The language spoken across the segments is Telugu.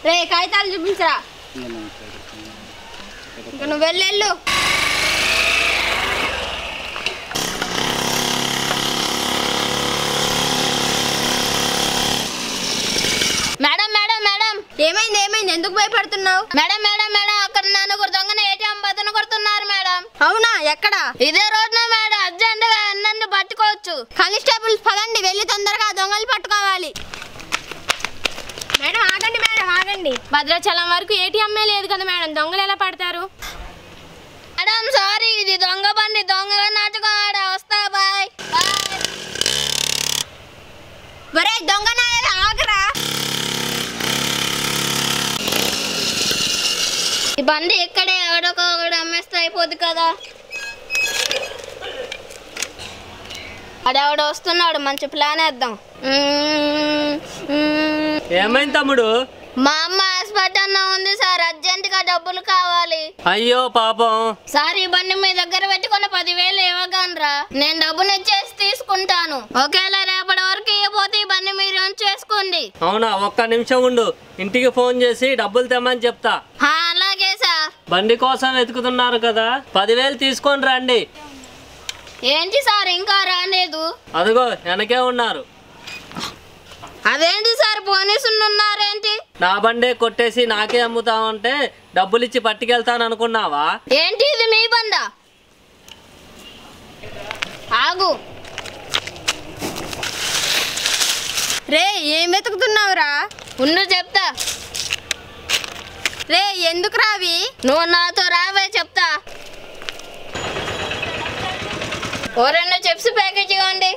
రే కాగితాలు చూపించరా ఇంకా నువ్వు వెళ్ళెళ్ళు మేడం మేడం మేడం ఏమైంది ఏమైంది ఎందుకు భయపడుతున్నావు మేడం మేడం మేడం అక్కడ నన్ను దొంగన ఏటీఎం బతను కొడుతున్నారు మేడం అవునా ఎక్కడ ఇదే రోడ్న మేడం అర్జెంట్ గా నన్ను పట్టుకోవచ్చు కానిస్టేబుల్స్ పదండి వెళ్ళి తొందరగా దొంగలు పట్టుకోవాలి మేడం ఆగండి మేడం ఆగండి భద్రాచలం వరకు ఏటీఎంఏ లేదు కదా మేడం దొంగలు ఎలా పడతారు మేడం సారీ ఇది దొంగ బండి దొంగగా నాటకం ఆడ వస్తా బాయ్ బాయ్ ఒరే దొంగ నాయలా ఆగరా ఈ బండి ఇక్కడే ఎవడొక ఒకడు అమ్మేస్తే అయిపోద్ది కదా అడెవడు వస్తున్నాడు మంచి ప్లాన్ వేద్దాం మ్మ్, మ్మ్. ఏమైంది తమ్ముడు మా అమ్మ హాస్పిటల్లో ఉంది సార్ అర్జెంట్ గా డబ్బులు కావాలి అయ్యో పాపం సార్ ఈ బండి మీ దగ్గర పెట్టుకున్న పదివేలు ఇవ్వగలరా నేను డబ్బులు ఇచ్చేసి తీసుకుంటాను ఒకేలా రేపటి వరకు ఇవ్వబోతే ఈ బండి మీరు చేసుకోండి అవునా ఒక్క నిమిషం ఉండు ఇంటికి ఫోన్ చేసి డబ్బులు తెమ్మని చెప్తా హా, అలాగే సార్ బండి కోసం వెతుకుతున్నారు కదా పదివేలు తీసుకొని రండి ఏంటి సార్ ఇంకా రాలేదు అదిగో వెనకే ఉన్నారు అదేంటి సార్ పోలీసులు ఉన్నారేంటి నా బండే కొట్టేసి నాకే అమ్ముతామంటే డబ్బులు ఇచ్చి పట్టుకెళ్తాను అనుకున్నావా ఏంటి ఇది మీ బందా ఆగు రే ఏం వెతుకుతున్నావురా ఉండు చెప్తా రే ఎందుకు రావి నువ్వు నాతో రావే చెప్తా ఓ రెండు చిప్స్ ప్యాకేజ్ ఇవ్వండి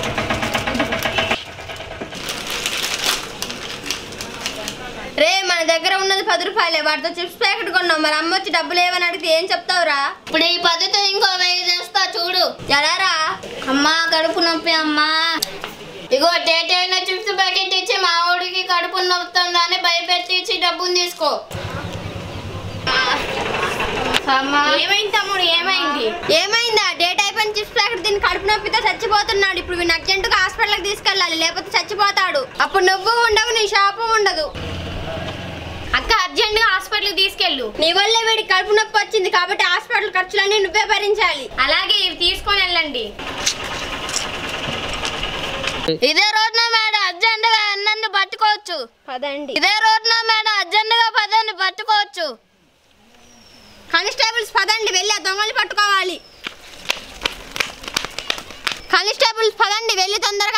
రే మన దగ్గర ఉన్నది పది రూపాయలే వాటితో చిప్స్ ప్యాకెట్ కొన్నాం మరి అమ్మ వచ్చి డబ్బులు ఏమని అడిగితే ఏం చెప్తావురా ఇప్పుడు ఈ పద్ధతి ఇంకో వెయ్యి చేస్తా చూడు ఎలారా అమ్మా కడుపు నొప్పి అమ్మా ఇగో టేటైన చిప్స్ ప్యాకెట్ ఇచ్చి మా ఊడికి కడుపు నొప్పుతుందని భయపెట్టి ఇచ్చి డబ్బులు తీసుకో అమ్మా ఏమైంది తమ్ముడు ఏమైంది ఏమైందా డేట్ అయిపోయిన చిప్స్ ప్యాకెట్ దీన్ని కడుపు నొప్పితో చచ్చిపోతున్నాడు ఇప్పుడు వీడిని అర్జెంటుగా హాస్పిటల్కి తీసుకెళ్ళాలి లేకపోతే చచ్చిపోతాడు అప్పుడు నువ్వు ఉండవు నీ షాపు ఉండదు అక్క అర్జెంట్ గా హాస్పిటల్ తీసుకెళ్ళు నీ వల్లే వీడికి కడుపు నొప్పి వచ్చింది కాబట్టి హాస్పిటల్ ఖర్చులన్నీ నువ్వే భరించాలి అలాగే ఇవి తీసుకొని వెళ్ళండి ఇదే రోడ్న మేడం అర్జెంట్ గా నన్ను పట్టుకోవచ్చు పదండి ఇదే రోడ్న మేడం అర్జెంట్ గా పదని పట్టుకోవచ్చు కానిస్టేబుల్స్ పదండి వెళ్ళి ఆ దొంగలు పట్టుకోవాలి కానిస్టేబుల్స్ పదండి వెళ్ళి తొందరగా